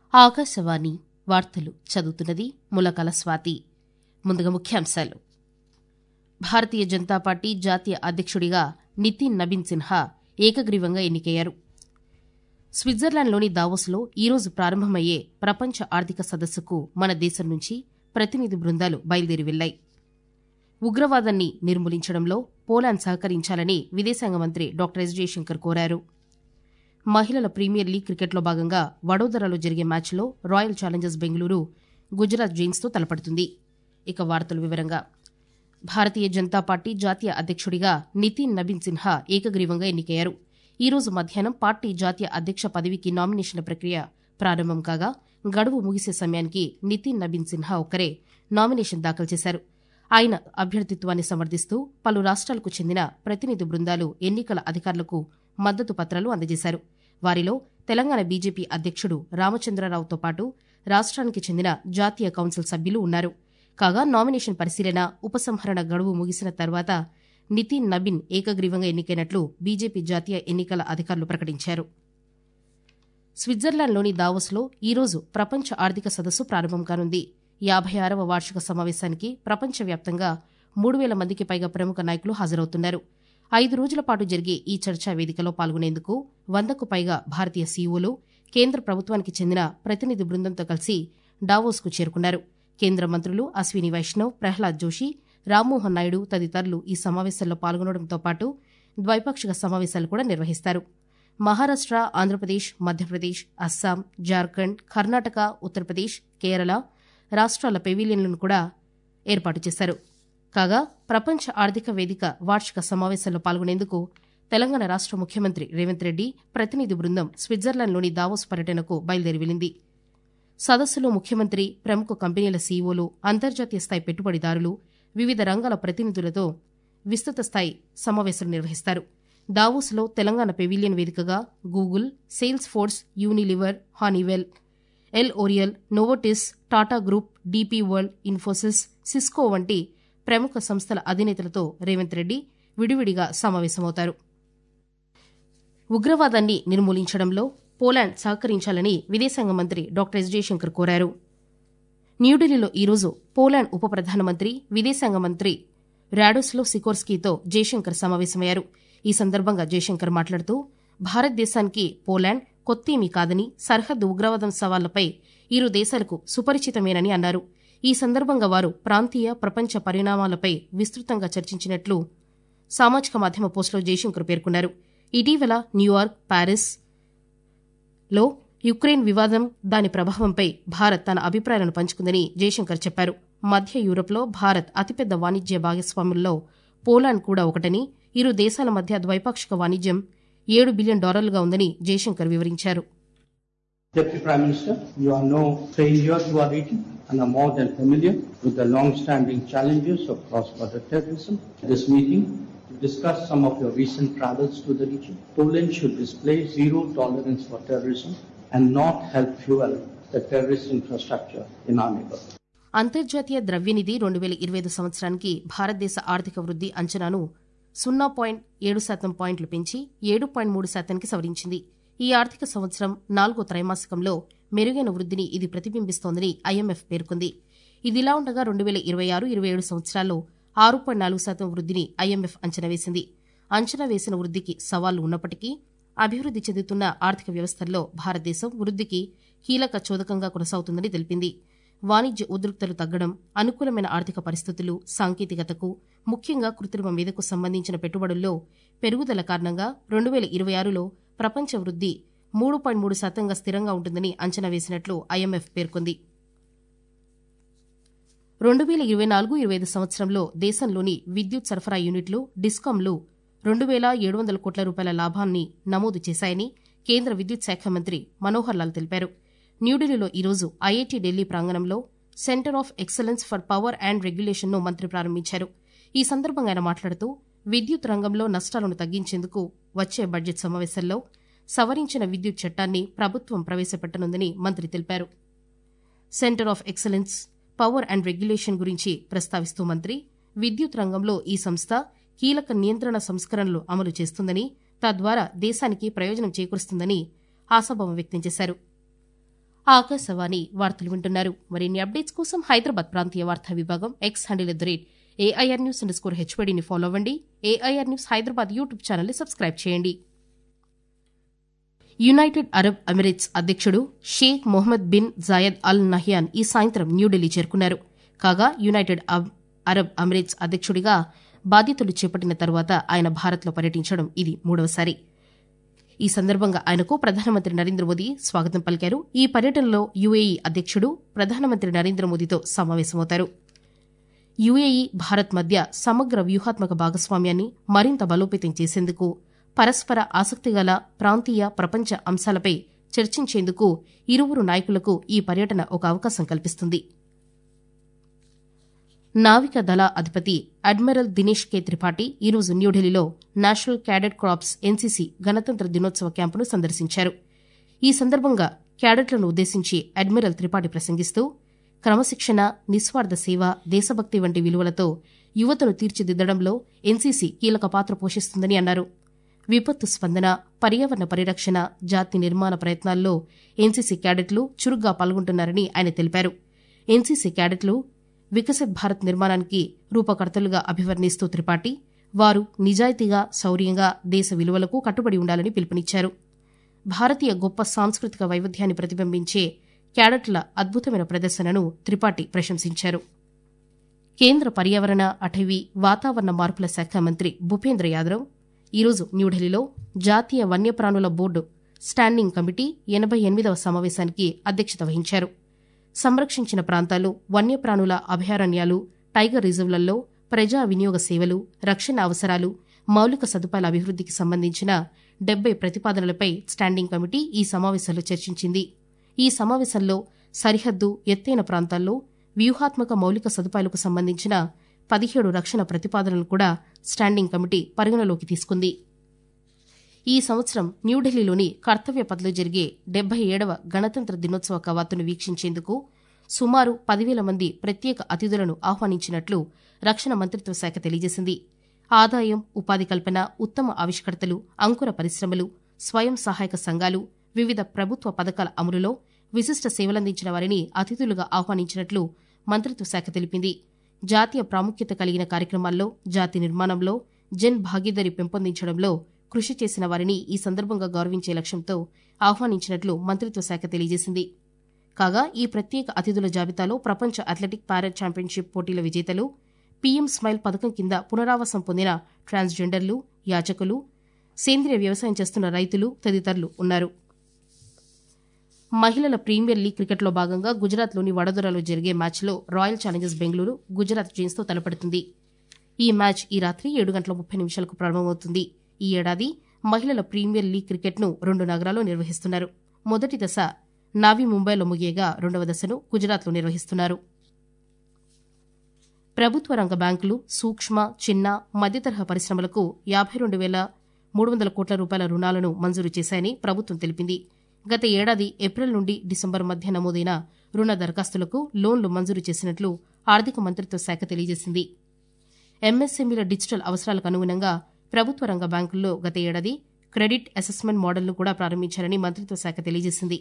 ఆకాశవాణి వార్తలు చదువుతున్నది ములకల స్వాతి ముందుగా ముఖ్యాంశాలు భారతీయ జనతా పార్టీ జాతీయ అధ్యక్షుడిగా నితిన్ నబీన్ సిన్హా ఏకగ్రీవంగా ఎన్నికయ్యారు స్విట్జర్లాండ్లోని దావోస్లో ఈరోజు ప్రారంభమయ్యే ప్రపంచ ఆర్థిక సదస్సుకు మన దేశం నుంచి ప్రతినిధి బృందాలు బయలుదేరి వెళ్లాయి ఉగ్రవాదాన్ని నిర్మూలించడంలో పోలాండ్ సహకరించాలని విదేశాంగ మంత్రి డాక్టర్ ఎస్ జయశంకర్ కోరారు మహిళల ప్రీమియర్ లీగ్ క్రికెట్లో భాగంగా వడోదరలో జరిగే మ్యాచ్లో రాయల్ ఛాలెంజర్స్ బెంగళూరు గుజరాత్ జైన్స్తో తలపడుతుంది ఇక వార్తల వివరంగా భారతీయ జనతా పార్టీ జాతీయ అధ్యక్షుడిగా నితిన్ నబీన్ సిన్హా ఏకగ్రీవంగా ఎన్నికయ్యారు ఈ రోజు మధ్యాహ్నం పార్టీ జాతీయ అధ్యక్ష పదవికి నామినేషన్ల ప్రక్రియ ప్రారంభం కాగా గడువు ముగిసే సమయానికి నితిన్ నబీన్ సిన్హా ఒక్కరే నామినేషన్ దాఖలు చేశారు ఆయన అభ్యర్థిత్వాన్ని సమర్థిస్తూ పలు రాష్ట్రాలకు చెందిన ప్రతినిధి బృందాలు ఎన్నికల అధికారులకు మద్దతు పత్రాలు అందజేశారు వారిలో తెలంగాణ బీజేపీ అధ్యక్షుడు రామచంద్రరావుతో పాటు రాష్ట్రానికి చెందిన జాతీయ కౌన్సిల్ సభ్యులు ఉన్నారు కాగా నామినేషన్ పరిశీలన ఉపసంహరణ గడువు ముగిసిన తర్వాత నితిన్ నబీన్ ఏకగ్రీవంగా ఎన్నికైనట్లు బీజేపీ జాతీయ ఎన్నికల అధికారులు ప్రకటించారు స్విట్జర్లాండ్లోని దావోస్లో ఈరోజు ప్రపంచ ఆర్థిక సదస్సు ప్రారంభం కానుంది యాభై ఆరవ వార్షిక సమావేశానికి ప్రపంచవ్యాప్తంగా మూడు వేల మందికి పైగా ప్రముఖ నాయకులు హాజరవుతున్నారు ఐదు రోజుల పాటు జరిగే ఈ చర్చా వేదికలో పాల్గొనేందుకు వందకు పైగా భారతీయ సీఈఓలు కేంద్ర ప్రభుత్వానికి చెందిన ప్రతినిధి బృందంతో కలిసి డావోస్కు చేరుకున్నారు కేంద్ర మంత్రులు అశ్విని వైష్ణవ్ ప్రహ్లాద్ జోషి రామ్మోహన్ నాయుడు తదితరులు ఈ సమావేశంలో పాల్గొనడంతో పాటు ద్వైపాక్షిక సమావేశాలు కూడా నిర్వహిస్తారు మహారాష్ట్ర ఆంధ్రప్రదేశ్ మధ్యప్రదేశ్ అస్సాం జార్ఖండ్ కర్ణాటక ఉత్తరప్రదేశ్ కేరళ రాష్ట్రాల పెవిలియన్లను కూడా ఏర్పాటు చేశారు కాగా ప్రపంచ ఆర్థిక వేదిక వార్షిక సమావేశంలో పాల్గొనేందుకు తెలంగాణ రాష్ట్ర ముఖ్యమంత్రి రేవంత్ రెడ్డి ప్రతినిధి బృందం స్విట్జర్లాండ్లోని దావోస్ పర్యటనకు బయలుదేరి వెళ్లింది సదస్సులో ముఖ్యమంత్రి ప్రముఖ కంపెనీల సీఈఓలు అంతర్జాతీయ స్థాయి పెట్టుబడిదారులు వివిధ రంగాల ప్రతినిధులతో విస్తృత స్థాయి సమావేశం నిర్వహిస్తారు దావోస్లో తెలంగాణ పెవిలియన్ వేదికగా Google Salesforce Unilever Honeywell L'Oreal Novartis Tata Group DP World Infosys Cisco వంటి ప్రముఖ సంస్థల అధినేతలతో రేవంత్ రెడ్డి విడివిడిగా సమావేశమవుతారు ఉగ్రవాదాన్ని నిర్మూలించడంలో పోలాండ్ సహకరించాలని విదేశాంగ మంత్రి డాక్టర్ ఎస్ జయశంకర్ కోరారు న్యూఢిల్లీలో ఈరోజు పోలాండ్ ఉప ప్రధానమంత్రి విదేశాంగ మంత్రి రాడోస్లో సికోర్స్కీతో జయశంకర్ సమావేశమయ్యారు ఈ సందర్భంగా జయశంకర్ మాట్లాడుతూ భారతదేశానికి పోలాండ్ కొత్తేమీ కాదని సరిహద్దు ఉగ్రవాదం సవాళ్లపై ఇరు దేశాలకు సుపరిచితమేనని అన్నారు ఈ సందర్భంగా వారు ప్రాంతీయ ప్రపంచ పరిణామాలపై విస్తృతంగా చర్చించినట్లు సామాజిక మాధ్యమ పోస్టులో జయశంకర్ పేర్కొన్నారు ఇటీవల న్యూయార్క్ ప్యారిస్ లో యుక్రెయిన్ వివాదం దాని ప్రభావంపై భారత్ తన అభిప్రాయాలను పంచుకుందని జయశంకర్ చెప్పారు మధ్య యూరప్లో భారత్ అతిపెద్ద వాణిజ్య భాగస్వాముల్లో పోలాండ్ కూడా ఒకటని ఇరు దేశాల మధ్య ద్వైపాక్షిక వాణిజ్యం ఏడు బిలియన్ డాలర్లుగా ఉందని జయశంకర్ వివరించారు Deputy Prime Minister, you are no stranger to our region and are more than familiar with the long-standing challenges of cross-border terrorism. This meeting will discuss some of your recent travels to the region. Poland should display zero tolerance for terrorism and not help fuel the terrorist infrastructure in our neighborhood. అంతర్జాతీయ ద్రవ్యనిధి రెండు వేల ఇరవై ఐదు సంవత్సరానికి భారతదేశ ఆర్థిక వృద్ధి అంచనాను సున్నా పాయింట్ ఏడు శాతం పాయింట్లు పెంచి ఏడు పాయింట్ మూడు శాతానికి సవరించింది ఈ ఆర్థిక సంవత్సరం నాలుగో త్రైమాసికంలో మెరుగైన వృద్ధిని ఇది ప్రతిబింబిస్తోందని ఐఎంఎఫ్ పేర్కొంది ఇదిలా ఉండగా రెండు వేల ఇరవై ఆరు ఇరవై ఏడు సంవత్సరాల్లో ఆరు పాయింట్ నాలుగు శాతం వృద్ధిని ఐఎంఎఫ్ అంచనా వేసింది అంచనా వేసిన వృద్ధికి సవాళ్లు ఉన్నప్పటికీ అభివృద్ధి చెందుతున్న ఆర్థిక వ్యవస్థల్లో భారతదేశం వృద్ధికి కీలక చోదకంగా కొనసాగుతుందని తెలిపింది వాణిజ్య ఉద్రిక్తలు తగ్గడం అనుకూలమైన ఆర్థిక పరిస్థితులు సాంకేతికతకు ముఖ్యంగా కృత్రిమ మీదకు సంబంధించిన పెట్టుబడుల్లో పెరుగుదల కారణంగా రెండు వేల ఇరవై ఆరులో ప్రపంచ వృద్ధి మూడు పాయింట్ మూడు శాతంగా స్థిరంగా ఉంటుందని అంచనా వేసినట్లు ఐఎంఎఫ్ పేర్కొంది రెండు వేల ఇరవై నాలుగు ఇరవై ఐదు సంవత్సరంలో దేశంలోని విద్యుత్ సరఫరా యూనిట్లు డిస్కాంలు రెండు వేల ఏడు వందల కోట్ల రూపాయల లాభాన్ని నమోదు చేశాయని కేంద్ర విద్యుత్ శాఖ మంత్రి మనోహర్ లాల్ తెలిపారు న్యూఢిల్లీలో ఈరోజు ఐఐటి ఢిల్లీ ప్రాంగణంలో centre of excellence for power and రెగ్యులేషన్ను మంత్రి ప్రారంభించారు ఈ సందర్భంగా ఆయన మాట్లాడుతూ విద్యుత్ రంగంలో నష్టాలను తగ్గించేందుకు వచ్చే బడ్జెట్ సమావేశంలో సవరించిన విద్యుత్ చట్టాన్ని ప్రభుత్వం ప్రవేశపెట్టనుందని మంత్రి తెలిపారు centre of excellence power and regulation గురించి ప్రస్తావిస్తూ మంత్రి విద్యుత్ రంగంలో ఈ సంస్థ కీలక నియంత్రణ సంస్కరణలు అమలు చేస్తుందని తద్వారా దేశానికి ప్రయోజనం చేకూరుస్తుందని ఆశాభావం వ్యక్తం చేశారు ఆకాశవాణి వార్తలు వింటున్నారు మరిన్ని అప్డేట్స్ కోసం హైదరాబాద్ ప్రాంతీయ వార్తా విభాగం X handle at the rate AIR news under score హెచ్పీడీని ఫాలో అవ్వండి ఏఐఆర్ న్యూస్ హైదరాబాద్ యూట్యూబ్ ఛానల్ని సబ్స్క్రైబ్ చేయండి యునైటెడ్ అరబ్ ఎమిరేట్స్ అధ్యక్షుడు Sheikh Mohammed bin Zayed Al Nahyan ఈ సాయంత్రం న్యూఢిల్లీ చేరుకున్నారు కాగా యునైటెడ్ అరబ్ ఎమిరేట్స్ అధ్యక్షుడిగా బాధ్యతలు చేపట్టిన తర్వాత ఆయన భారత్లో పర్యటించడం ఇది మూడవసారి ఈ సందర్భంగా ఆయనకు ప్రధానమంత్రి నరేంద్ర మోదీ స్వాగతం పలికారు ఈ పర్యటనలో యుఏఈ అధ్యక్షుడు ప్రధానమంత్రి నరేంద్ర మోదీతో సమావేశమవుతారు యుఏఈ భారత్ మధ్య సమగ్ర వ్యూహాత్మక భాగస్వామ్యాన్ని మరింత బలోపేతం చేసేందుకు పరస్పర ఆసక్తిగల ప్రాంతీయ ప్రపంచ అంశాలపై చర్చించేందుకు ఇరువురు నాయకులకు ఈ పర్యటన ఒక అవకాశం కల్పిస్తుంది నావిక దళ అధిపతి అడ్మిరల్ దినేష్ కే త్రిపాఠి ఈరోజు న్యూఢిల్లీలో నేషనల్ క్యాడెట్ క్రాప్స్ ఎన్సీసీ గణతంత్ర దినోత్సవ క్యాంపును సందర్శించారు ఈ సందర్భంగా క్యాడెట్లను ఉద్దేశించి అడ్మిరల్ త్రిపాఠి ప్రసంగిస్తూ క్రమశిక్షణ నిస్వార్థ సేవ దేశభక్తి వంటి విలువలతో యువతను తీర్చిదిద్దడంలో ఎన్సీసీ కీలక పాత్ర పోషిస్తుందని అన్నారు విపత్తు స్పందన పర్యావరణ పరిరక్షణ జాతి నిర్మాణ ప్రయత్నాల్లో ఎన్సీసీ క్యాడెట్లు చురుగ్గా పాల్గొంటున్నారని ఆయన తెలిపారు ఎన్సీసీ క్యాడెట్లు వికసిత్ భారత్ నిర్మాణానికి రూపకర్తలుగా అభివర్ణిస్తూ త్రిపాఠి వారు నిజాయితీగా శౌర్యంగా దేశ విలువలకు కట్టుబడి ఉండాలని పిలుపునిచ్చారు భారతీయ గొప్ప సాంస్కృతిక వైవిధ్యాన్ని ప్రతిబింబించే క్యాడెట్ల అద్భుతమైన ప్రదర్శనను త్రిపాఠి ప్రశంసించారు కేంద్ర పర్యావరణ అటవీ వాతావరణ మార్పుల శాఖ మంత్రి భూపేంద్ర యాదవ్ ఈరోజు న్యూఢిల్లీలో జాతీయ వన్యప్రాణుల బోర్డు స్టాండింగ్ కమిటీ ఎనబై ఎనిమిదవ సమావేశానికి అధ్యక్షత వహించారు సంరక్షించిన ప్రాంతాలు వన్యప్రాణుల అభయారణ్యాలు టైగర్ రిజర్వులలో ప్రజా వినియోగ సేవలు రక్షణ అవసరాలు మౌలిక సదుపాయాల అభివృద్దికి సంబంధించిన డెబ్బై ప్రతిపాదనలపై స్టాండింగ్ కమిటీ ఈ సమావేశంలో చర్చించింది ఈ సమావేశంలో సరిహద్దు ఎత్తైన ప్రాంతాల్లో వ్యూహాత్మక మౌలిక సదుపాయాలకు సంబంధించిన పదిహేడు రక్షణ ప్రతిపాదనలు కూడా స్టాండింగ్ కమిటీ పరిగణలోకి తీసుకుంది ఈ సంవత్సరం న్యూఢిల్లీలోని కర్తవ్య పథ్లో జరిగే డెబ్బై ఏడవ గణతంత్ర దినోత్సవ కవాతును వీక్షించేందుకు సుమారు పదివేల మంది ప్రత్యేక అతిథులను ఆహ్వానించినట్లు రక్షణ మంత్రిత్వ శాఖ తెలియజేసింది ఆదాయం ఉపాధి కల్పన ఉత్తమ ఆవిష్కర్తలు అంకుర పరిశ్రమలు స్వయం సహాయక సంఘాలు వివిధ ప్రభుత్వ పథకాల అమలులో విశిష్ట సేవలందించిన వారిని అతిథులుగా ఆహ్వానించినట్లు మంత్రిత్వ శాఖ తెలిపింది జాతీయ ప్రాముఖ్యత కలిగిన కార్యక్రమాల్లో జాతి నిర్మాణంలో జన్ భాగీదారీ పెంపొందించడంలో కృషి చేసిన వారిని ఈ సందర్భంగా గౌరవించే లక్ష్యంతో ఆహ్వానించినట్లు మంత్రిత్వ శాఖ తెలియజేసింది కాగా ఈ ప్రత్యేక అతిథుల జాబితాలో ప్రపంచ అథ్లెటిక్ పారా ఛాంపియన్షిప్ పోటీల విజేతలు పీఎం స్మైల్ పథకం కింద పునరావాసం పొందిన ట్రాన్స్జెండర్లు యాచకులు సేంద్రియ వ్యవసాయం చేస్తున్న రైతులు తదితరులు ఉన్నారు మహిళల ప్రీమియర్ లీగ్ క్రికెట్లో భాగంగా గుజరాత్లోని వడోదరాలో జరిగే మ్యాచ్లో రాయల్ ఛాలెంజర్స్ బెంగళూరు గుజరాత్ జైన్స్తో తలపడుతుంది ఈ మ్యాచ్ ఈ రాత్రి ఏడు గంటల ముప్పై నిమిషాలకు ప్రారంభమవుతుంది ఈ ఏడాది మహిళల ప్రీమియర్ లీగ్ క్రికెట్ను రెండు నగరాల్లో నిర్వహిస్తున్నారు మొదటి దశ నావీ ముంబైలో ముగియగా రెండవ దశను గుజరాత్లో నిర్వహిస్తున్నారు ప్రభుత్వ రంగ బ్యాంకులు సూక్ష్మ చిన్న మధ్యతరహా పరిశ్రమలకు యాభై రెండు వేల మూడు వందల కోట్ల రూపాయల రుణాలను మంజూరు చేశాయని ప్రభుత్వం తెలిపింది గత ఏడాది ఏప్రిల్ నుండి డిసెంబర్ మధ్య నమోదైన రుణ దరఖాస్తులకు లోన్లు మంజూరు చేసినట్లు ఆర్థిక మంత్రిత్వ శాఖ తెలియజేసింది ఎంఎస్ఎంఈల డిజిటల్ అవసరాలకు అనుగుణంగా ప్రభుత్వ రంగ బ్యాంకుల్లో గత ఏడాది క్రెడిట్ అసెస్మెంట్ మోడల్ను కూడా ప్రారంభించారని మంత్రిత్వ శాఖ తెలియజేసింది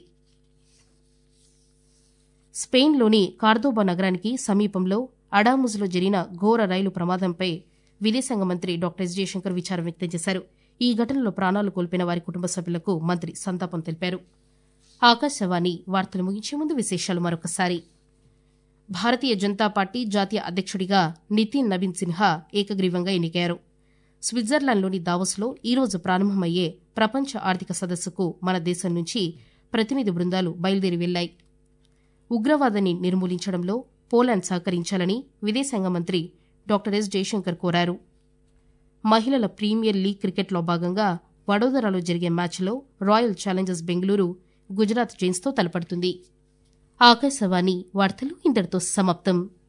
స్పెయిన్లోని కార్దోబా నగరానికి సమీపంలో అడాముజ్లో జరిగిన ఘోర రైలు ప్రమాదంపై విదేశాంగ మంత్రి డాక్టర్ ఎస్ జయశంకర్ విచారం వ్యక్తం చేశారు ఈ ఘటనలో ప్రాణాలు కోల్పోయిన వారి కుటుంబ సభ్యులకు మంత్రి సంతాపం తెలిపారు ఆకాశవాణి వార్తలు ముగించే ముందు విశేషాలు మరొకసారి భారతీయ జనతా పార్టీ జాతీయ అధ్యక్షుడిగా నితిన్ నవీన్ సిన్హా ఏకగ్రీవంగా ఎన్నికయ్యారు స్విట్జర్లాండ్లోని దావోస్లో ఈరోజు ప్రారంభమయ్యే ప్రపంచ ఆర్థిక సదస్సుకు మన దేశం నుంచి ప్రతినిధి బృందాలు బయలుదేరి వెళ్లాయి ఉగ్రవాదాన్ని నిర్మూలించడంలో పోలాండ్ సహకరించాలని విదేశాంగ మంత్రి డాక్టర్ ఎస్ జయశంకర్ కోరారు మహిళల ప్రీమియర్ లీగ్ క్రికెట్లో భాగంగా వడోదరాలో జరిగే మ్యాచ్లో రాయల్ ఛాలెంజర్స్ బెంగళూరు గుజరాత్ జైన్స్తో తలపడుతుంది ఆకాశవాణి వార్తలు ఇంతటితో సమాప్తం